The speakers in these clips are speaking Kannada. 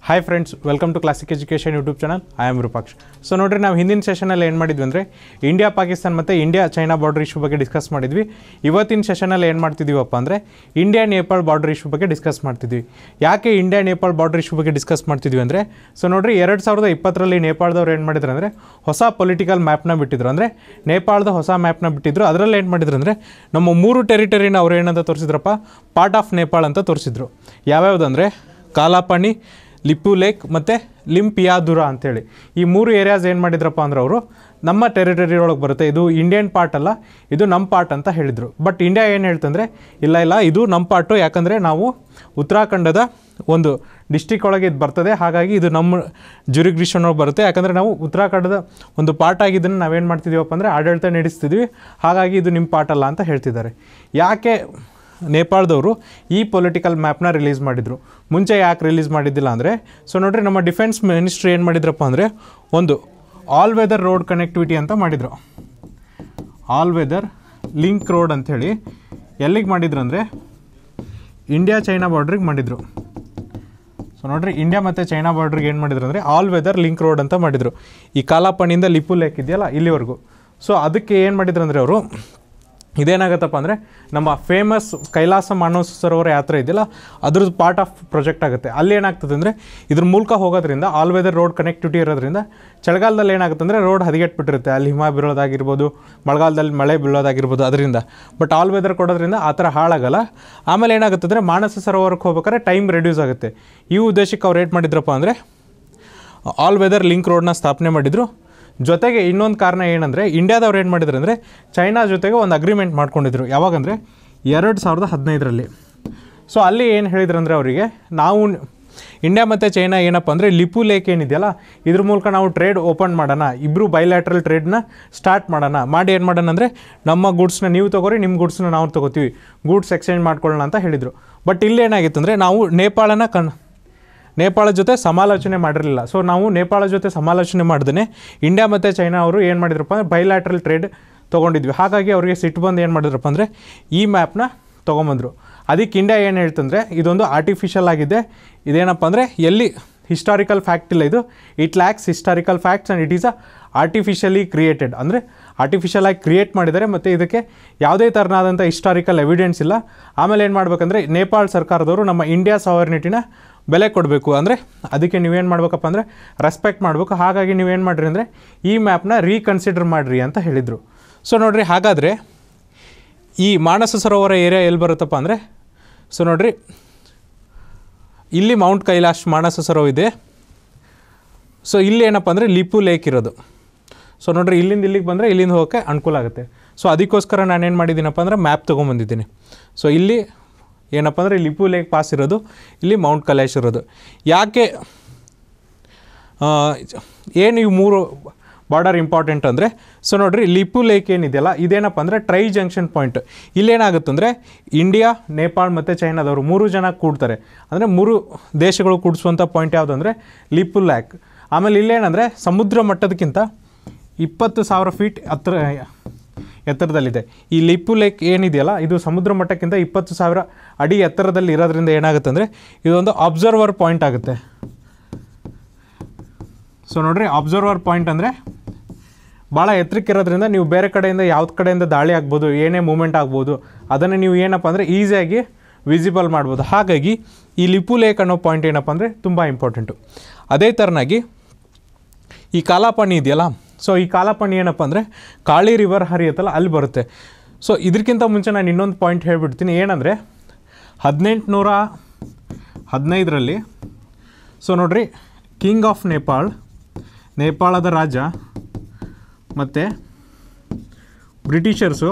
hi friends welcome to classic education YouTube channel I am Roopaksh so ನೋಡ್ರಿ ನಾವು ಹಿಂದಿನ ಸೆಷನಲ್ಲಿ ಏನು ಮಾಡಿದ್ವಿ ಅಂದರೆ ಇಂಡಿಯಾ ಪಾಕಿಸ್ತಾನ್ ಮತ್ತು ಇಂಡಿಯಾ ಚೈನಾ ಬಾರ್ಡರ್ ಇಶ್ಯೂ ಬಗ್ಗೆ ಡಿಸ್ಕಸ್ ಮಾಡಿದ್ವಿ ಇವತ್ತಿನ ಸೆಷನಲ್ಲಿ ಏನು ಮಾಡ್ತಿದ್ದೀವಪ್ಪ ಅಂದರೆ ಇಂಡಿಯಾ ನೇಪಾಳ್ ಬಾರ್ಡರ್ ಇಶ್ಯೂ ಬಗ್ಗೆ ಡಿಸ್ಕಸ್ ಮಾಡ್ತಿದ್ವಿ ಯಾಕೆ ಇಂಡಿಯಾ ನೇಪಾಳ್ ಬಾರ್ಡರ್ ಇಶ್ಯೂ ಬಗ್ಗೆ ಡಿಸ್ಕಸ್ ಮಾಡ್ತಿದ್ವಿ ಅಂದರೆ ಸೊ ನೋಡ್ರಿ ಎರಡು ಸಾವಿರದ ಇಪ್ಪತ್ತರಲ್ಲಿ ನೇಪಾಳದವ್ರು ಏನು ಮಾಡಿದ್ರು ಅಂದರೆ ಹೊಸ ಪೊಲಿಟಿಕಲ್ ಮ್ಯಾಪ್ನ ಬಿಟ್ಟಿದ್ರು ಅಂದರೆ ನೇಪಾಳದ ಹೊಸ ಮ್ಯಾಪ್ನ ಬಿಟ್ಟಿದ್ರು ಅದರಲ್ಲಿ ಏನು ಮಾಡಿದ್ರು ಅಂದರೆ ನಮ್ಮ ಮೂರು ಟೆರಿಟರಿನ ಅವ್ರು ಏನಂತ ತೋರಿಸಿದ್ರಪ್ಪ ಪಾರ್ಟ್ ಆಫ್ ನೇಪಾಳ್ ಅಂತ ತೋರಿಸಿದ್ರು ಯಾವ್ಯಾವುದಂದರೆ ಕಾಲಾಪಾಣಿ ಲಿಪ್ಪು ಲೇಕ್ ಮತ್ತು ಲಿಂಪಿಯಾದುರ ಅಂತೇಳಿ ಈ ಮೂರು ಏರಿಯಾಸ್ ಏನು ಮಾಡಿದ್ರಪ್ಪ ಅಂದ್ರೆ ಅವರು ನಮ್ಮ ಟೆರಿಟರಿ ಒಳಗೆ ಬರುತ್ತೆ ಇದು ಇಂಡಿಯನ್ ಪಾರ್ಟ್ ಅಲ್ಲ ಇದು ನಮ್ಮ ಪಾರ್ಟ್ ಅಂತ ಹೇಳಿದರು ಬಟ್ ಇಂಡಿಯಾ ಏನು ಹೇಳ್ತಂದರೆ ಇಲ್ಲ ಇಲ್ಲ ಇದು ನಮ್ಮ ಪಾರ್ಟು ಯಾಕಂದರೆ ನಾವು ಉತ್ತರಾಖಂಡದ ಒಂದು ಡಿಸ್ಟಿಕ್ ಒಳಗೆ ಇದು ಬರ್ತದೆ ಹಾಗಾಗಿ ಇದು ನಮ್ಮ ಜುರಿಗ್ರಿಷನ್ ಒಳಗೆ ಬರುತ್ತೆ ಯಾಕಂದರೆ ನಾವು ಉತ್ತರಾಖಂಡದ ಒಂದು ಪಾರ್ಟ್ ಆಗಿದ್ದನ್ನು ನಾವೇನು ಮಾಡ್ತಿದ್ದೀವಪ್ಪ ಅಂದರೆ ಆಡಳಿತ ನಡೆಸ್ತಿದ್ವಿ ಹಾಗಾಗಿ ಇದು ನಿಮ್ಮ ಪಾರ್ಟ್ ಅಲ್ಲ ಅಂತ ಹೇಳ್ತಿದ್ದಾರೆ ಯಾಕೆ ನೇಪಾಳದವರು ಈ ಪೊಲಿಟಿಕಲ್ ಮ್ಯಾಪ್ನ ರಿಲೀಸ್ ಮಾಡಿದರು ಮುಂಚೆ ಯಾಕೆ ರಿಲೀಸ್ ಮಾಡಿದ್ದಿಲ್ಲ ಅಂದರೆ ಸೊ ನೋಡ್ರಿ ನಮ್ಮ ಡಿಫೆನ್ಸ್ ಮಿನಿಸ್ಟ್ರಿ ಏನು ಮಾಡಿದ್ರಪ್ಪ ಅಂದರೆ ಒಂದು ಆಲ್ ವೆದರ್ ರೋಡ್ ಕನೆಕ್ಟಿವಿಟಿ ಅಂತ ಮಾಡಿದರು ಆಲ್ ವೆದರ್ ಲಿಂಕ್ ರೋಡ್ ಅಂಥೇಳಿ ಎಲ್ಲಿಗೆ ಮಾಡಿದ್ರು ಅಂದರೆ ಇಂಡಿಯಾ ಚೈನಾ ಬಾರ್ಡ್ರಿಗೆ ಮಾಡಿದರು ಸೊ ನೋಡ್ರಿ ಇಂಡಿಯಾ ಮತ್ತು ಚೈನಾ ಬಾರ್ಡ್ರಿಗೆ ಏನು ಮಾಡಿದ್ರು ಅಂದರೆ ಆಲ್ ವೆದರ್ ಲಿಂಕ್ ರೋಡ್ ಅಂತ ಮಾಡಿದರು ಈ ಕಾಲಾಪಣಿಯಿಂದ ಲಿಪು ಲೇಕ್ ಇದೆಯಲ್ಲ ಇಲ್ಲಿವರೆಗೂ ಸೊ ಅದಕ್ಕೆ ಏನು ಮಾಡಿದ್ರು ಅಂದರೆ ಅವರು ಇದೇನಾಗುತ್ತಪ್ಪ ಅಂದರೆ ನಮ್ಮ ಫೇಮಸ್ ಕೈಲಾಸ ಮಾನವ ಸರೋವರ ಯಾತ್ರೆ ಇದೆಯಲ್ಲ ಅದ್ರದ್ದು ಪಾರ್ಟ್ ಆಫ್ ಪ್ರಾಜೆಕ್ಟ್ ಆಗುತ್ತೆ ಅಲ್ಲಿ ಏನಾಗ್ತದೆ ಅಂದರೆ ಇದ್ರ ಮೂಲಕ ಹೋಗೋದ್ರಿಂದ ಆಲ್ ವೆದರ್ ರೋಡ್ ಕನೆಕ್ಟಿವಿಟಿ ಇರೋದ್ರಿಂದ ಚಳಿಗಾಲದಲ್ಲಿ ಏನಾಗುತ್ತೆ ಅಂದರೆ ರೋಡ್ ಹದಗೆಟ್ಬಿಟ್ಟಿರುತ್ತೆ ಅಲ್ಲಿ ಹಿಮ ಬೀಳೋದಾಗಿರ್ಬೋದು ಮಳೆಗಾಲದಲ್ಲಿ ಮಳೆ ಬೀಳೋದಾಗಿರ್ಬೋದು ಅದರಿಂದ ಬಟ್ ಆಲ್ ವೆದರ್ ಕೊಡೋದ್ರಿಂದ ಆ ಥರ ಹಾಳಾಗಲ್ಲ ಆಮೇಲೆ ಏನಾಗುತ್ತೆ ಅಂದರೆ ಮಾನಸ ಸರೋವರಕ್ಕೆ ಹೋಗ್ಬೇಕಾದ್ರೆ ಟೈಮ್ ರೆಡ್ಯೂಸ್ ಆಗುತ್ತೆ ಈ ಉದ್ದೇಶಕ್ಕೆ ಅವ್ರು ಏನು ಮಾಡಿದ್ರಪ್ಪ ಅಂದರೆ ಆಲ್ ವೆದರ್ ಲಿಂಕ್ ರೋಡ್ನ ಸ್ಥಾಪನೆ ಮಾಡಿದರು ಜೊತೆಗೆ ಇನ್ನೊಂದು ಕಾರಣ ಏನಂದರೆ ಇಂಡಿಯಾದವ್ರು ಏನು ಮಾಡಿದ್ರು ಅಂದರೆ ಚೈನಾ ಜೊತೆಗೆ ಒಂದು ಅಗ್ರಿಮೆಂಟ್ ಮಾಡ್ಕೊಂಡಿದ್ರು ಯಾವಾಗಂದರೆ ಎರಡು ಸಾವಿರದ ಹದಿನೈದರಲ್ಲಿ ಸೊ ಅಲ್ಲಿ ಏನು ಹೇಳಿದ್ರು ಅಂದರೆ ಅವರಿಗೆ ನಾವು ಇಂಡಿಯಾ ಮತ್ತು ಚೈನಾ ಏನಪ್ಪ ಅಂದರೆ ಲಿಪು ಲೇಕ್ ಏನಿದೆಯಲ್ಲ ಇದ್ರ ಮೂಲಕ ನಾವು ಟ್ರೇಡ್ ಓಪನ್ ಮಾಡೋಣ ಇಬ್ಬರು ಬೈಲ್ಯಾಟ್ರಲ್ ಟ್ರೇಡ್ನ ಸ್ಟಾರ್ಟ್ ಮಾಡೋಣ ಮಾಡಿ ಏನು ಮಾಡೋಣ ಅಂದರೆ ನಮ್ಮ ಗೂಡ್ಸ್ನ ನೀವು ತೊಗೋರಿ ನಿಮ್ಮ ಗೂಡ್ಸ್ನ ನಾವು ತೊಗೋತೀವಿ ಗೂಡ್ಸ್ ಎಕ್ಸ್ಚೇಂಜ್ ಮಾಡ್ಕೊಳ್ಳೋಣ ಅಂತ ಹೇಳಿದರು ಬಟ್ ಇಲ್ಲಿ ಏನಾಗಿತ್ತು ಅಂದರೆ ನಾವು ನೇಪಾಳನ ಕನ್ ನೇಪಾಳ ಜೊತೆ ಸಮಾಲೋಚನೆ ಮಾಡಿರಲಿಲ್ಲ ಸೊ ನಾವು ನೇಪಾಳ ಜೊತೆ ಸಮಾಲೋಚನೆ ಮಾಡ್ದೇ ಇಂಡಿಯಾ ಮತ್ತು ಚೈನಾ ಅವರು ಏನು ಮಾಡಿದ್ರಪ್ಪ ಅಂದರೆ ಬೈಲ್ಯಾಟ್ರಲ್ ಟ್ರೇಡ್ ತೊಗೊಂಡಿದ್ವಿ ಹಾಗಾಗಿ ಅವರಿಗೆ ಸಿಟ್ಟು ಬಂದು ಏನು ಮಾಡಿದ್ರಪ್ಪ ಅಂದರೆ ಈ ಮ್ಯಾಪ್ನ ತೊಗೊಂಬಂದರು ಅದಕ್ಕೆ ಇಂಡಿಯಾ ಏನು ಹೇಳ್ತಂದರೆ ಇದೊಂದು ಆರ್ಟಿಫಿಷಿಯಲ್ ಆಗಿದೆ ಇದೇನಪ್ಪ ಅಂದರೆ ಎಲ್ಲಿ ಹಿಸ್ಟಾರಿಕಲ್ ಫ್ಯಾಕ್ಟ್ ಇಲ್ಲ ಇದು it lacks historical facts and it is a artificially created ಅಂದರೆ ಆರ್ಟಿಫಿಷಿಯಲ್ ಆಗಿ ಕ್ರಿಯೇಟ್ ಮಾಡಿದ್ದಾರೆ ಮತ್ತು ಇದಕ್ಕೆ ಯಾವುದೇ ಥರನಾದಂಥ ಹಿಸ್ಟಾರಿಕಲ್ ಎವಿಡೆನ್ಸ್ ಇಲ್ಲ ಆಮೇಲೆ ಏನು ಮಾಡಬೇಕಂದ್ರೆ ನೇಪಾಳ ಸರ್ಕಾರದವರು ನಮ್ಮ ಇಂಡಿಯಾ ಸಾವರ್ನಿಟಿನ ಬೆಲೆ ಕೊಡಬೇಕು ಅಂದರೆ ಅದಕ್ಕೆ ನೀವೇನು ಮಾಡ್ಬೇಕಪ್ಪ ಅಂದರೆ ರೆಸ್ಪೆಕ್ಟ್ ಮಾಡಬೇಕು ಹಾಗಾಗಿ ನೀವೇನು ಮಾಡಿರಿ ಅಂದರೆ ಈ ಮ್ಯಾಪ್ನ ರೀಕನ್ಸಿಡರ್ ಮಾಡಿರಿ ಅಂತ ಹೇಳಿದರು ಸೊ ನೋಡಿರಿ ಹಾಗಾದರೆ ಈ ಮಾನಸ ಸರೋವರ ಏರಿಯಾ ಎಲ್ಲಿ ಬರುತ್ತಪ್ಪ ಅಂದರೆ ಸೊ ನೋಡಿರಿ ಇಲ್ಲಿ ಮೌಂಟ್ ಕೈಲಾಶ್ ಮಾನಸ ಸರೋವರ ಇದೆ ಸೊ ಇಲ್ಲಿ ಏನಪ್ಪ ಅಂದರೆ ಲಿಪು ಲೇಕ್ ಇರೋದು ಸೊ ನೋಡ್ರಿ ಇಲ್ಲಿಂದ ಇಲ್ಲಿಗೆ ಬಂದರೆ ಇಲ್ಲಿಂದ ಹೋಗೋಕ್ಕೆ ಅನುಕೂಲ ಆಗುತ್ತೆ ಸೊ ಅದಕ್ಕೋಸ್ಕರ ನಾನೇನು ಮಾಡಿದ್ದೀನಪ್ಪ ಅಂದರೆ ಮ್ಯಾಪ್ ತೊಗೊಂಬಂದಿದ್ದೀನಿ ಸೊ ಇಲ್ಲಿ ಏನಪ್ಪ ಅಂದರೆ ಲಿಪು ಲೇಕ್ ಪಾಸ್ ಇರೋದು ಇಲ್ಲಿ ಮೌಂಟ್ ಕೈಲಾಶ್ ಇರೋದು ಯಾಕೆ ಆ, ಏನು ಇವು ಮೂರು ಬಾರ್ಡರ್ ಇಂಪಾರ್ಟೆಂಟ್ ಅಂದರೆ ಸೊ ನೋಡ್ರಿ ಲಿಪು ಲೇಕ್ ಏನಿದೆಯಲ್ಲ ಇದೇನಪ್ಪ ಅಂದರೆ ಟ್ರೈ ಜಂಕ್ಷನ್ ಪಾಯಿಂಟ್ ಇಲ್ಲೇನಾಗುತ್ತೆ ಅಂದರೆ ಇಂಡಿಯಾ ನೇಪಾಳ್ ಮತ್ತು ಚೈನಾದವರು ಮೂರು ಜನ ಕೂಡ್ತಾರೆ ಅಂದರೆ ಮೂರು ದೇಶಗಳು ಕೂಡಿಸುವಂಥ ಪಾಯಿಂಟ್ ಯಾವುದು ಅಂದರೆ ಲಿಪು ಲ್ಯಾಕ್ ಆಮೇಲೆ ಇಲ್ಲೇನಂದರೆ ಸಮುದ್ರ ಮಟ್ಟದಕ್ಕಿಂತ ಇಪ್ಪತ್ತು ಸಾವಿರ ಫೀಟ್ ಹತ್ರ ಎತ್ತರದಲ್ಲಿದೆ ಈ ಲಿಪ್ಪು ಲೇಕ್ ಏನಿದೆಯಲ್ಲ ಇದು ಸಮುದ್ರ ಮಟ್ಟಕ್ಕಿಂತ ಇಪ್ಪತ್ತು ಸಾವಿರ ಅಡಿ ಎತ್ತರದಲ್ಲಿ ಇರೋದ್ರಿಂದ ಏನಾಗುತ್ತೆ ಅಂದರೆ ಇದೊಂದು ಅಬ್ಸರ್ವರ್ ಪಾಯಿಂಟ್ ಆಗುತ್ತೆ ಸೊ ನೋಡ್ರಿ ಅಬ್ಸರ್ವರ್ ಪಾಯಿಂಟ್ ಅಂದರೆ ಭಾಳ ಎತ್ತರಕ್ಕೆ ಇರೋದ್ರಿಂದ ನೀವು ಬೇರೆ ಕಡೆಯಿಂದ ಯಾವ್ದು ಕಡೆಯಿಂದ ದಾಳಿ ಆಗ್ಬೋದು ಏನೇ ಮೂಮೆಂಟ್ ಆಗ್ಬೋದು ಅದನ್ನು ನೀವು ಏನಪ್ಪ ಅಂದರೆ ಈಸಿಯಾಗಿ ವಿಸಿಬಲ್ ಮಾಡ್ಬೋದು ಹಾಗಾಗಿ ಈ ಲಿಪು ಲೇಕ್ ಅನ್ನೋ ಪಾಯಿಂಟ್ ಏನಪ್ಪ ಅಂದರೆ ತುಂಬ ಇಂಪಾರ್ಟೆಂಟು ಅದೇ ಥರನಾಗಿ ಈ ಕಾಲಾಪಾಣಿ ಇದೆಯಲ್ಲ ಸೊ ಈ ಕಾಲಾಪಾಣಿ ಏನಪ್ಪ ಅಂದರೆ ಕಾಳಿ ರಿವರ್ ಹರಿಯುತ್ತಲ್ಲ ಅಲ್ಲಿ ಬರುತ್ತೆ ಸೊ ಇದಕ್ಕಿಂತ ಮುಂಚೆ ನಾನು ಇನ್ನೊಂದು ಪಾಯಿಂಟ್ ಹೇಳ್ಬಿಡ್ತೀನಿ ಏನಂದರೆ ಹದಿನೆಂಟುನೂರ ಹದಿನೈದರಲ್ಲಿ ಸೊ ನೋಡ್ರಿ ಕಿಂಗ್ ಆಫ್ ನೇಪಾಳ್ ನೇಪಾಳದ ರಾಜ ಮತ್ತು ಬ್ರಿಟಿಷರ್ಸು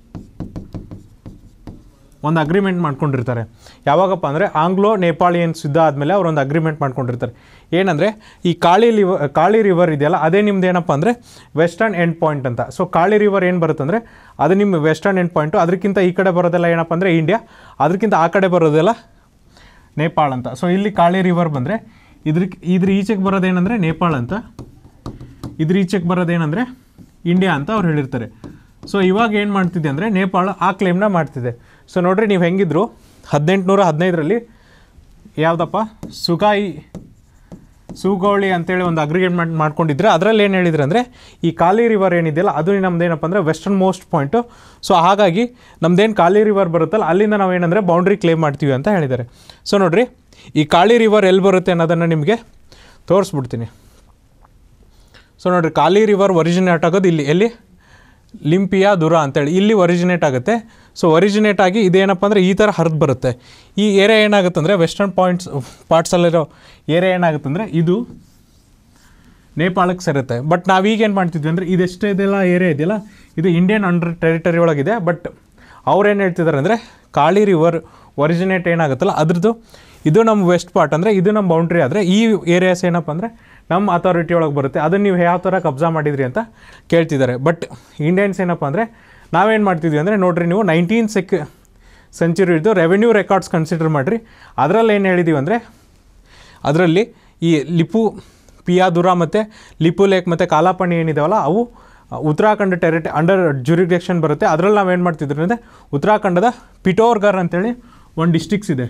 ಒಂದು ಅಗ್ರಿಮೆಂಟ್ ಮಾಡ್ಕೊಂಡಿರ್ತಾರೆ ಯಾವಾಗಪ್ಪ ಅಂದರೆ ಆಂಗ್ಲೋ ನೇಪಾಳಿಯನ್ಸ್ ಯುದ್ಧ ಆದಮೇಲೆ ಅವ್ರು ಒಂದು ಅಗ್ರಿಮೆಂಟ್ ಮಾಡ್ಕೊಂಡಿರ್ತಾರೆ ಏನಂದರೆ ಈ ಕಾಳಿ ಲಿವ ಕಾಳಿ ರಿವರ್ ಇದೆಯಲ್ಲ ಅದೇ ನಿಮ್ದು ಏನಪ್ಪ ಅಂದರೆ ವೆಸ್ಟರ್ನ್ ಎಂಡ್ ಪಾಯಿಂಟ್ ಅಂತ ಸೊ ಕಾಳಿ ರಿವರ್ ಏನು ಬರುತ್ತಂದರೆ ಅದು ನಿಮ್ಮ ವೆಸ್ಟರ್ನ್ ಎಂಡ್ ಪಾಯಿಂಟು ಅದಕ್ಕಿಂತ ಈ ಕಡೆ ಬರೋದೆಲ್ಲ ಏನಪ್ಪ ಅಂದರೆ ಇಂಡಿಯಾ ಅದಕ್ಕಿಂತ ಆ ಕಡೆ ಬರೋದೆಲ್ಲ ನೇಪಾಳ ಅಂತ ಸೊ ಇಲ್ಲಿ ಕಾಳಿ ರಿವರ್ ಬಂದರೆ ಇದ್ರ ಇದ್ರ ಈಚೆಗೆ ಬರೋದೇನೆಂದರೆ ನೇಪಾಳ ಅಂತ ಇದ್ರ ಈಚೆಗೆ ಬರೋದೇನೆಂದರೆ ಇಂಡಿಯಾ ಅಂತ ಅವ್ರು ಹೇಳಿರ್ತಾರೆ ಸೊ ಇವಾಗ ಏನು ಮಾಡ್ತಿದೆ ಅಂದರೆ ನೇಪಾಳ ಆ ಕ್ಲೇಮ್ನ ಮಾಡ್ತಿದೆ ಸೊ ನೋಡ್ರಿ ನೀವು ಹೆಂಗಿದ್ರು ಹದಿನೆಂಟುನೂರ ಹದಿನೈದರಲ್ಲಿ ಯಾವುದಪ್ಪ ಸುಗಾಯಿ ಸೂಗೌಳಿ ಅಂತೇಳಿ ಒಂದು ಅಗ್ರಿಗೇಟ್ ಮಾಡ್ಕೊಂಡಿದ್ರೆ ಅದರಲ್ಲಿ ಏನು ಹೇಳಿದ್ರು ಅಂದರೆ ಈ ಕಾಲಿ ರಿವರ್ ಏನಿದೆಯಲ್ಲ ಅದು ನಮ್ದು ಏನಪ್ಪ ಅಂದರೆ ವೆಸ್ಟರ್ನ್ ಮೋಸ್ಟ್ ಪಾಯಿಂಟು ಸೊ ಹಾಗಾಗಿ ನಮ್ದೇನು ಕಾಲಿ ರಿವರ್ ಬರುತ್ತಲ್ಲ ಅಲ್ಲಿಂದ ನಾವು ಏನಂದರೆ ಬೌಂಡ್ರಿ ಕ್ಲೇಮ್ ಮಾಡ್ತೀವಿ ಅಂತ ಹೇಳಿದ್ದಾರೆ ಸೊ ನೋಡಿರಿ ಈ ಕಾಳಿ ರಿವರ್ ಎಲ್ಲಿ ಬರುತ್ತೆ ಅನ್ನೋದನ್ನು ನಿಮಗೆ ತೋರಿಸ್ಬಿಡ್ತೀನಿ ಸೊ ನೋಡಿರಿ ಕಾಲಿ ರಿವರ್ ಒರಿಜಿನೇಟ್ ಆಗೋದು ಇಲ್ಲಿ ಎಲ್ಲಿ ಲಿಂಪಿಯಾ ದುರ ಅಂತೇಳಿ ಇಲ್ಲಿ ಒರಿಜಿನೇಟ್ ಆಗುತ್ತೆ ಸೊ ಒರಿಜಿನೇಟ್ ಆಗಿ ಇದೇನಪ್ಪ ಅಂದರೆ ಈ ಥರ ಹರಿದು ಬರುತ್ತೆ ಈ ಏರಿಯಾ ಏನಾಗುತ್ತೆ ಅಂದರೆ ವೆಸ್ಟರ್ನ್ ಪಾಯಿಂಟ್ಸ್ ಪಾರ್ಟ್ಸಲ್ಲಿರೋ ಏರಿಯಾ ಏನಾಗುತ್ತೆ ಅಂದರೆ ಇದು ನೇಪಾಳಕ್ಕೆ ಸೇರುತ್ತೆ ಬಟ್ ನಾವೀಗ ಏನು ಮಾಡ್ತಿದ್ವಿ ಅಂದರೆ ಇದೆಷ್ಟೇ ಇದೆಲ್ಲ ಏರಿಯಾ ಇದೆಯಲ್ಲ ಇದು ಇಂಡಿಯನ್ ಅಂಡರ್ ಟೆರಿಟರಿ ಒಳಗಿದೆ ಬಟ್ ಅವ್ರು ಏನು ಹೇಳ್ತಿದ್ದಾರೆ ಅಂದರೆ ಕಾಳಿ ರಿವರ್ ಒರಿಜಿನೇಟ್ ಏನಾಗುತ್ತಲ್ಲ ಅದ್ರದ್ದು ಇದು ನಮ್ಮ ವೆಸ್ಟ್ ಪಾರ್ಟ್ ಅಂದರೆ ಇದು ನಮ್ಮ ಬೌಂಡ್ರಿ ಆದರೆ ಈ ಏರಿಯಾಸ್ ಏನಪ್ಪ ಅಂದರೆ ನಮ್ಮ ಅಥಾರಿಟಿ ಒಳಗೆ ಬರುತ್ತೆ ಅದನ್ನು ನೀವು ಯಾವ ಥರ ಕಬ್ಜಾ ಮಾಡಿದ್ರಿ ಅಂತ ಕೇಳ್ತಿದ್ದಾರೆ ಬಟ್ ಇಂಡಿಯನ್ಸ್ ಏನಪ್ಪ ಅಂದರೆ ನಾವೇನು ಮಾಡ್ತಿದ್ವಿ ಅಂದರೆ ನೋಡ್ರಿ ನೀವು ನೈನ್ಟೀನ್ ಸೆಕ್ ಸೆಂಚುರಿ ಇದ್ದು ರೆವೆನ್ಯೂ ರೆಕಾರ್ಡ್ಸ್ ಕನ್ಸಿಡರ್ ಮಾಡಿರಿ ಅದರಲ್ಲಿ ಏನು ಹೇಳಿದ್ದೀವಿ ಅಂದರೆ ಅದರಲ್ಲಿ ಈ ಲಿಪು ಪಿಯಾದುರ ಮತ್ತು ಲಿಪು ಲೇಕ್ ಮತ್ತು ಕಾಲಾಪಣಿ ಏನಿದಾವಲ್ಲ ಅವು ಉತ್ತರಾಖಂಡ ಟೆರಿಟ ಅಂಡರ್ ಜುರಿಡಿಕ್ಷನ್ ಬರುತ್ತೆ ಅದರಲ್ಲಿ ನಾವೇನು ಮಾಡ್ತಿದ್ವಿ ಅಂದರೆ ಉತ್ತರಾಖಂಡದ ಪಿಟೋರ್ಗರ್ ಅಂತೇಳಿ ಒಂದು ಡಿಸ್ಟಿಕ್ಸ್ ಇದೆ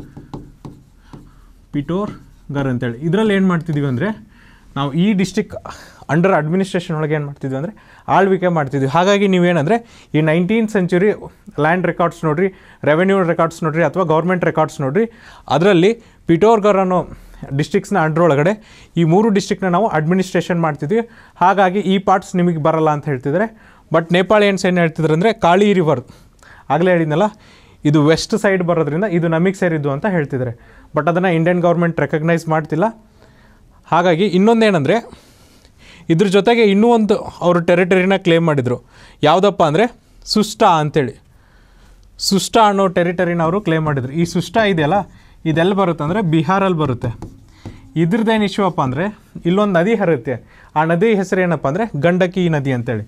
ಪಿಟೋರ್ಗರ್ ಅಂತೇಳಿ ಇದರಲ್ಲಿ ಏನು ಮಾಡ್ತಿದ್ದೀವಿ ಅಂದರೆ ನಾವು ಈ ಡಿಸ್ಟಿಕ್ ಅಂಡರ್ ಅಡ್ಮಿನಿಸ್ಟ್ರೇಷನ್ ಒಳಗೆ ಏನು ಮಾಡ್ತಿದ್ವಿ ಅಂದರೆ ಆಳ್ವಿಕೆ ಮಾಡ್ತಿದ್ವಿ ಹಾಗಾಗಿ ನೀವೇನಂದರೆ ಈ ನೈನ್ಟೀನ್ ಸೆಂಚುರಿ ಲ್ಯಾಂಡ್ ರೆಕಾರ್ಡ್ಸ್ ನೋಡ್ರಿ ರೆವೆನ್ಯೂ ರೆಕಾರ್ಡ್ಸ್ ನೋಡ್ರಿ ಅಥವಾ ಗೌರ್ಮೆಂಟ್ ರೆಕಾರ್ಡ್ಸ್ ನೋಡ್ರಿ ಅದರಲ್ಲಿ ಪಿಟೋರ್ಗರ್ ಅನ್ನೋ ಡಿಸ್ಟಿಕ್ಸ್ನ ಅಂಡರ್ ಒಳಗಡೆ ಈ ಮೂರು ಡಿಸ್ಟಿಕ್ನ ನಾವು ಅಡ್ಮಿನಿಸ್ಟ್ರೇಷನ್ ಮಾಡ್ತಿದ್ವಿ ಹಾಗಾಗಿ ಈ ಪಾರ್ಟ್ಸ್ ನಿಮಗೆ ಬರಲ್ಲ ಅಂತ ಹೇಳ್ತಿದ್ದಾರೆ ಬಟ್ ನೇಪಾಳಿಯನ್ಸ್ ಏನು ಹೇಳ್ತಿದ್ದಾರೆ ಅಂದರೆ ಕಾಳಿ ರಿವರ್ ಆಗಲೇ ಹೇಳಿದ್ನಲ್ಲ ಇದು ವೆಸ್ಟ್ ಸೈಡ್ ಬರೋದ್ರಿಂದ ಇದು ನಮಗೆ ಸೇರಿದ್ದು ಅಂತ ಹೇಳ್ತಿದ್ದಾರೆ ಬಟ್ ಅದನ್ನು ಇಂಡಿಯನ್ ಗೌರ್ಮೆಂಟ್ ರೆಕಗ್ನೈಸ್ ಮಾಡ್ತಿಲ್ಲ ಹಾಗಾಗಿ ಇನ್ನೊಂದೇನೆಂದರೆ ಇದ್ರ ಜೊತೆಗೆ ಇನ್ನೂ ಒಂದು ಅವರು ಟೆರಿಟರಿನ ಕ್ಲೇಮ್ ಮಾಡಿದರು ಯಾವುದಪ್ಪ ಅಂದರೆ ಸುಷ್ಟಾ ಅಂತೇಳಿ ಸುಷ್ಟಾ ಅನ್ನೋ ಟೆರಿಟರಿನ ಅವರು ಕ್ಲೇಮ್ ಮಾಡಿದ್ರು ಈ ಸುಷ್ಟಾ ಇದೆಯಲ್ಲ ಇದೆಲ್ಲಿ ಬರುತ್ತೆ ಅಂದರೆ ಬಿಹಾರಲ್ಲಿ ಬರುತ್ತೆ ಇದ್ರದ್ದೇನು ಇಶ್ಯೂ ಅಪ್ಪ ಅಂದರೆ ಇಲ್ಲೊಂದು ನದಿ ಹರಿಯುತ್ತೆ ಆ ನದಿ ಹೆಸರು ಏನಪ್ಪ ಅಂದರೆ ಗಂಡಕಿ ನದಿ ಅಂತೇಳಿ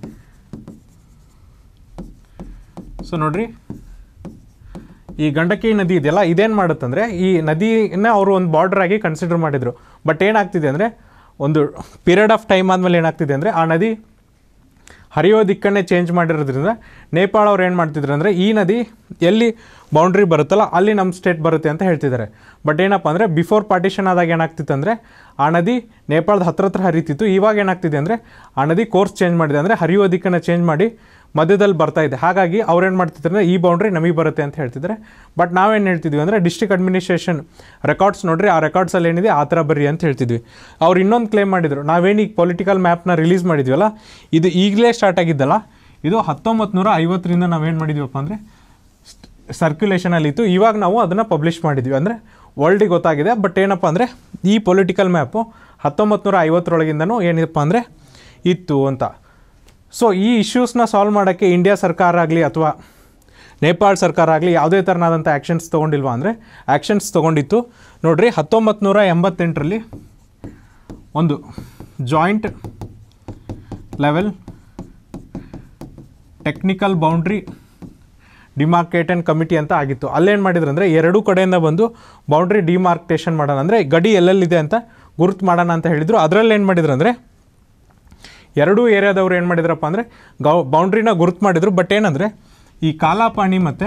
ಸೊ ನೋಡ್ರಿ ಈ ಗಂಡಕಿ ನದಿ ಇದೆಯಲ್ಲ ಇದೇನು ಮಾಡುತ್ತಂದರೆ ಈ ನದಿನ ಅವರು ಒಂದು ಬಾರ್ಡರ್ ಆಗಿ ಕನ್ಸಿಡರ್ ಮಾಡಿದರು ಬಟ್ ಏನಾಗ್ತಿದೆ ಅಂದರೆ ಒಂದು ಪೀರಿಯಡ್ ಆಫ್ ಟೈಮ್ ಆದಮೇಲೆ ಏನಾಗ್ತಿದೆ ಅಂದರೆ ಆ ನದಿ ಹರಿಯೋ ದಿಕ್ಕನ್ನೇ ಚೇಂಜ್ ಮಾಡಿರೋದ್ರಿಂದ ನೇಪಾಳ ಅವ್ರು ಏನು ಮಾಡ್ತಿದ್ರು ಅಂದರೆ ಈ ನದಿ ಎಲ್ಲಿ ಬೌಂಡ್ರಿ ಬರುತ್ತಲ್ಲ ಅಲ್ಲಿ ನಮ್ಮ ಸ್ಟೇಟ್ ಬರುತ್ತೆ ಅಂತ ಹೇಳ್ತಿದ್ದಾರೆ ಬಟ್ ಏನಪ್ಪ ಅಂದರೆ ಬಿಫೋರ್ ಪಾರ್ಟಿಷನ್ ಆದಾಗ ಏನಾಗ್ತಿತ್ತು ಅಂದರೆ ಆ ನದಿ ನೇಪಾಳದ ಹತ್ರ ಹತ್ರ ಹರಿತಿತ್ತು ಇವಾಗ ಏನಾಗ್ತಿದೆ ಅಂದರೆ ಆ ನದಿ ಕೋರ್ಸ್ ಚೇಂಜ್ ಮಾಡಿದೆ ಅಂದರೆ ಹರಿಯೋ ದಿಕ್ಕನ್ನು ಚೇಂಜ್ ಮಾಡಿ ಮಧ್ಯದಲ್ಲಿ ಬರ್ತಾ ಇದೆ ಹಾಗಾಗಿ ಅವ್ರು ಏನು ಮಾಡ್ತಿದ್ದಾರೆ ಅಂದರೆ ಈ ಬೌಂಡ್ರಿ ನಮಗೆ ಬರುತ್ತೆ ಅಂತ ಹೇಳ್ತಿದ್ದಾರೆ ಬಟ್ ನಾವೇನು ಹೇಳ್ತಿದ್ವಿ ಅಂದರೆ ಡಿಸ್ಟ್ರಿಕ್ಟ್ ಅಡ್ಮಿನಿಸ್ಟ್ರೇಷನ್ ರೆಕಾರ್ಡ್ಸ್ ನೋಡ್ರಿ ಆ ರೆಕಾರ್ಡ್ಸಲ್ಲಿ ಏನಿದೆ ಆ ಥರ ಬರ್ರಿ ಅಂತ ಹೇಳ್ತಿದ್ವಿ ಅವ್ರು ಇನ್ನೊಂದು ಕ್ಲೇಮ್ ಮಾಡಿದರು ನಾವೇನು ಈಗ ಪೊಲಿಟಿಕಲ್ ಮ್ಯಾಪ್ನ ರಿಲೀಸ್ ಮಾಡಿದ್ವಲ್ಲ ಇದು ಈಗಲೇ ಸ್ಟಾರ್ಟ್ ಆಗಿದ್ದಲ್ಲ ಇದು ಹತ್ತೊಂಬತ್ತು ನೂರ ಐವತ್ತರಿಂದ ನಾವೇನು ಮಾಡಿದ್ವಪ್ಪ ಅಂದರೆ ಸರ್ಕ್ಯುಲೇಷನಲ್ಲಿತ್ತು ಇವಾಗ ನಾವು ಅದನ್ನು ಪಬ್ಲಿಷ್ ಮಾಡಿದ್ವಿ ಅಂದರೆ ವರ್ಲ್ಡಿಗೆ ಗೊತ್ತಾಗಿದೆ ಬಟ್ ಏನಪ್ಪ ಅಂದರೆ ಈ ಪೊಲಿಟಿಕಲ್ ಮ್ಯಾಪು ಹತ್ತೊಂಬತ್ತು ನೂರ ಐವತ್ತರೊಳಗಿಂದನೂ ಏನಪ್ಪ ಅಂದರೆ ಇತ್ತು ಅಂತ ಸೊ ಈ ಇಶ್ಯೂಸ್ನ ಸಾಲ್ವ್ ಮಾಡೋಕ್ಕೆ ಇಂಡಿಯಾ ಸರ್ಕಾರ ಆಗಲಿ ಅಥವಾ ನೇಪಾಳ ಸರ್ಕಾರ ಆಗಲಿ ಯಾವುದೇ ಥರನಾದಂಥ ಆ್ಯಕ್ಷನ್ಸ್ ತೊಗೊಂಡಿಲ್ವಾ ಅಂದರೆ ಆ್ಯಕ್ಷನ್ಸ್ ತೊಗೊಂಡಿತ್ತು ನೋಡ್ರಿ ಹತ್ತೊಂಬತ್ತು ನೂರ ಎಂಬತ್ತೆಂಟರಲ್ಲಿ ಒಂದು joint level technical boundary demarcation committee ಅಂತ ಆಗಿತ್ತು ಅಲ್ಲೇನು ಮಾಡಿದ್ರು ಅಂದರೆ ಎರಡೂ ಕಡೆಯಿಂದ ಬಂದು ಬೌಂಡ್ರಿ ಡಿಮಾರ್ಕೇಷನ್ ಮಾಡೋಣ ಅಂದರೆ ಗಡಿ ಎಲ್ಲೆಲ್ಲಿದೆ ಅಂತ ಗುರುತು ಮಾಡೋಣ ಅಂತ ಹೇಳಿದರು ಅದರಲ್ಲಿ ಏನು ಮಾಡಿದ್ರು ಅಂದರೆ ಎರಡೂ ಏರಿಯಾದವ್ರು ಏನು ಮಾಡಿದ್ರಪ್ಪ ಅಂದರೆ ಗೌ ಬೌಂಡ್ರಿನ ಗುರುತು ಮಾಡಿದರು ಬಟ್ ಏನಂದರೆ ಈ ಕಾಲಾಪಾಣಿ ಮತ್ತು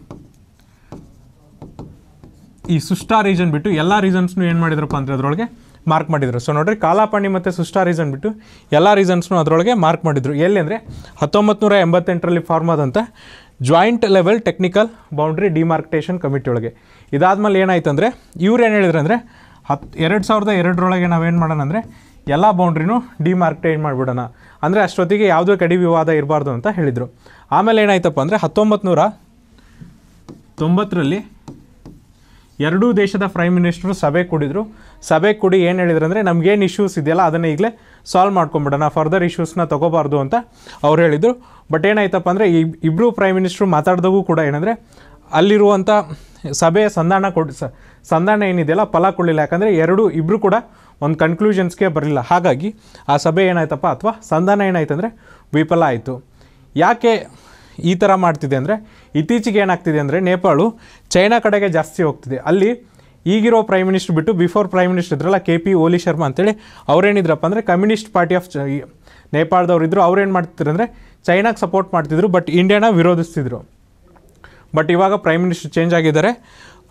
ಈ ಸುಷ್ಟಾ ರೀಜನ್ ಬಿಟ್ಟು ಎಲ್ಲ ರೀಸನ್ಸ್ನು ಏನು ಮಾಡಿದ್ರಪ್ಪ ಅಂದರೆ ಅದರೊಳಗೆ ಮಾರ್ಕ್ ಮಾಡಿದರು ಸೊ ನೋಡ್ರಿ ಕಾಲಾಪಾಣಿ ಮತ್ತು ಸುಷ್ಟಾ ರೀಸನ್ ಬಿಟ್ಟು ಎಲ್ಲ ರೀಸನ್ಸ್ನು ಅದರೊಳಗೆ ಮಾರ್ಕ್ ಮಾಡಿದರು ಎಲ್ಲಿ ಅಂದರೆ ಹತ್ತೊಂಬತ್ತು ನೂರ ಎಂಬತ್ತೆಂಟರಲ್ಲಿ ಫಾರ್ಮ್ ಆದಂಥ joint level technical boundary demarcation committee ಒಳಗೆ ಇದಾದ್ಮೇಲೆ ಏನಾಯ್ತು ಅಂದರೆ ಇವ್ರು ಏನು ಹೇಳಿದ್ರು ಅಂದರೆ ಹತ್ತು ಎರಡು ಸಾವಿರದ ಎರಡರೊಳಗೆ ನಾವೇನು ಮಾಡೋಣ ಅಂದರೆ ಎಲ್ಲ ಬೌಂಡ್ರಿನೂ ಡಿಮಾರ್ಕ್ಟೇಟ್ ಮಾಡಿಬಿಡೋಣ ಅಂದರೆ ಅಷ್ಟೊತ್ತಿಗೆ ಯಾವುದೇ ಕಡಿ ವಿವಾದ ಇರಬಾರ್ದು ಅಂತ ಹೇಳಿದರು ಆಮೇಲೆ ಏನಾಯ್ತಪ್ಪ ಅಂದರೆ ಹತ್ತೊಂಬತ್ತು ನೂರ ತೊಂಬತ್ತರಲ್ಲಿ ಎರಡೂ ದೇಶದ ಪ್ರೈಮ್ ಮಿನಿಸ್ಟ್ರು ಸಭೆ ಕೂಡಿದ್ರು ಸಭೆ ಕೂಡಿ ಏನು ಹೇಳಿದ್ರು ಅಂದರೆ ನಮಗೇನು ಇಶ್ಯೂಸ್ ಇದೆಯಲ್ಲ ಅದನ್ನು ಈಗಲೇ ಸಾಲ್ವ್ ಮಾಡ್ಕೊಂಬಿಡೋಣ ಫರ್ದರ್ ಇಶ್ಯೂಸ್ನ ತೊಗೋಬಾರ್ದು ಅಂತ ಅವ್ರು ಹೇಳಿದರು ಬಟ್ ಏನಾಯ್ತಪ್ಪ ಅಂದರೆ ಈ ಇಬ್ಬರು ಪ್ರೈಮ್ ಮಿನಿಸ್ಟ್ರು ಮಾತಾಡಿದಾಗೂ ಕೂಡ ಏನಂದರೆ ಅಲ್ಲಿರುವಂಥ ಸಭೆಯ ಸಂಧಾನ ಕೊಡ್ ಸ ಸಂಧಾನ ಏನಿದೆಯಲ್ಲ ಫಲ ಕೊಡಲಿಲ್ಲ ಯಾಕಂದರೆ ಎರಡೂ ಇಬ್ಬರು ಕೂಡ ಒಂದು ಕನ್ಕ್ಲೂಷನ್ಸ್ಗೆ ಬರಲಿಲ್ಲ ಹಾಗಾಗಿ ಆ ಸಭೆ ಏನಾಯ್ತಪ್ಪ ಅಥವಾ ಸಂಧಾನ ಏನಾಯ್ತಂದರೆ ವಿಫಲ ಆಯಿತು ಯಾಕೆ ಈ ಥರ ಮಾಡ್ತಿದೆ ಅಂದರೆ ಇತ್ತೀಚೆಗೆ ಏನಾಗ್ತಿದೆ ಅಂದರೆ ನೇಪಾಳು ಚೈನಾ ಕಡೆಗೆ ಜಾಸ್ತಿ ಹೋಗ್ತಿದೆ ಅಲ್ಲಿ ಈಗಿರೋ ಪ್ರೈಮ್ ಮಿನಿಸ್ಟರ್ ಬಿಟ್ಟು ಬಿಫೋರ್ ಪ್ರೈಮ್ ಮಿನಿಸ್ಟರ್ ಇದ್ರಲ್ಲ ಕೆ ಪಿ ಓಲಿ ಶರ್ಮಾ ಅಂತೇಳಿ ಅವ್ರೇನಿದ್ರಪ್ಪ ಅಂದರೆ ಕಮ್ಯುನಿಸ್ಟ್ ಪಾರ್ಟಿ ಆಫ್ ಚ ನೇಪಾಳದವ್ರು ಇದ್ದರು ಅವ್ರೇನು ಮಾಡ್ತಿದ್ರು ಅಂದರೆ ಚೈನಾಗೆ ಸಪೋರ್ಟ್ ಮಾಡ್ತಿದ್ರು ಬಟ್ ಇಂಡಿಯಾನ ವಿರೋಧಿಸ್ತಿದ್ರು ಬಟ್ ಇವಾಗ ಪ್ರೈಮ್ ಮಿನಿಸ್ಟರ್ ಚೇಂಜ್ ಆಗಿದ್ದಾರೆ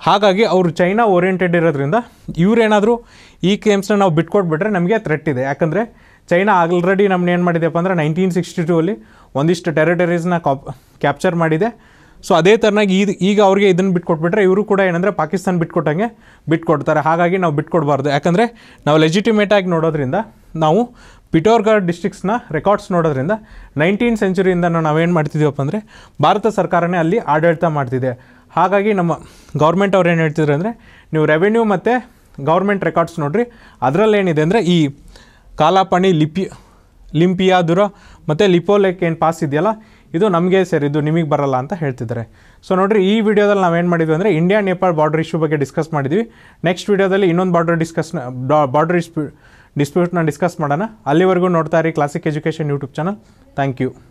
ಹಾಗಾಗಿ ಅವರು ಚೈನಾ ಓರಿಯೆಂಟೆಡ್ ಇರೋದ್ರಿಂದ ಇವರೇನಾದರೂ ಈ ಗೇಮ್ಸ್ನ ನಾವು ಬಿಟ್ಕೊಟ್ಬಿಟ್ರೆ ನಮಗೆ ಥ್ರೆಟ್ ಇದೆ ಯಾಕಂದರೆ ಚೈನಾ ಆಲ್ರೆಡಿ ನಮ್ಮನ್ನ ಏನು ಮಾಡಿದೆಪ್ಪ ಅಂದರೆ ನೈನ್ಟೀನ್ ಸಿಕ್ಸ್ಟಿ ಟೂ ಅಲ್ಲಿ ಒಂದಿಷ್ಟು ಟೆರಿಟರೀಸ್ನ ಕಾಪ್ ಕ್ಯಾಪ್ಚರ್ ಮಾಡಿದೆ ಸೊ ಅದೇ ಥರನಾಗಿ ಈಗ ಈಗ ಅವ್ರಿಗೆ ಇದನ್ನು ಬಿಟ್ಕೊಟ್ಬಿಟ್ರೆ ಇವರು ಕೂಡ ಏನಂದರೆ ಪಾಕಿಸ್ತಾನ ಬಿಟ್ಕೊಟ್ಟಂಗೆ ಬಿಟ್ಕೊಡ್ತಾರೆ ಹಾಗಾಗಿ ನಾವು ಬಿಟ್ಕೊಡ್ಬಾರ್ದು ಯಾಕಂದರೆ ನಾವು ಲೆಜಿಟಿಮೇಟ್ ಆಗಿ ನೋಡೋದ್ರಿಂದ ನಾವು ಪಿಟೋರ್ಗಢ್ ಡಿಸ್ಟ್ರಿಕ್ಸ್ನ ರೆಕಾರ್ಡ್ಸ್ ನೋಡೋದ್ರಿಂದ ನೈನ್ಟೀನ್ ಸೆಂಚುರಿಯಿಂದ ನಾವೇನು ಮಾಡ್ತಿದ್ದೀವಪ್ಪ ಅಂದರೆ ಭಾರತ ಸರ್ಕಾರನೇ ಅಲ್ಲಿ ಆಡಳಿತ ಮಾಡ್ತಿದೆ ಹಾಗಾಗಿ ನಮ್ಮ ಗೌರ್ಮೆಂಟ್ ಅವ್ರು ಏನು ಹೇಳ್ತಿದ್ರು ಅಂದರೆ ನೀವು ರೆವೆನ್ಯೂ ಮತ್ತು ಗೌರ್ಮೆಂಟ್ ರೆಕಾರ್ಡ್ಸ್ ನೋಡ್ರಿ ಅದರಲ್ಲೇನಿದೆ ಅಂದರೆ ಈ ಕಾಲಾಪಣಿ ಲಿಪಿ ಲಿಂಪಿಯಾದುರ ಮತ್ತು ಲಿಪೋಲೆಕ್ ಏನು ಪಾಸ್ ಇದೆಯಲ್ಲ ಇದು ನಮಗೆ ಸೇರಿದ್ದು ನಿಮಗೆ ಬರಲ್ಲ ಅಂತ ಹೇಳ್ತಿದ್ದಾರೆ ಸೊ ನೋಡ್ರಿ ಈ ವಿಡಿಯೋದಲ್ಲಿ ನಾವೇನು ಮಾಡಿದ್ವಿ ಅಂದರೆ ಇಂಡಿಯಾ ನೇಪಾಳ ಬಾರ್ಡರ್ ಇಶ್ಯೂ ಬಗ್ಗೆ ಡಿಸ್ಕಸ್ ಮಾಡಿದ್ವಿ ನೆಕ್ಸ್ಟ್ ವಿಡಿಯೋದಲ್ಲಿ ಇನ್ನೊಂದು ಬಾರ್ಡರ್ ಡಿಸ್ಕಸ್ ಬಾರ್ಡರ್ ಡಿಸ್ಪ್ಯೂ ಡಿಸ್ಪ್ಯೂಟ್ನ ಡಿಸ್ಕಸ್ ಮಾಡೋಣ ಅಲ್ಲಿವರೆಗೂ ನೋಡ್ತಾ ಇರಿ classic education YouTube channel thank you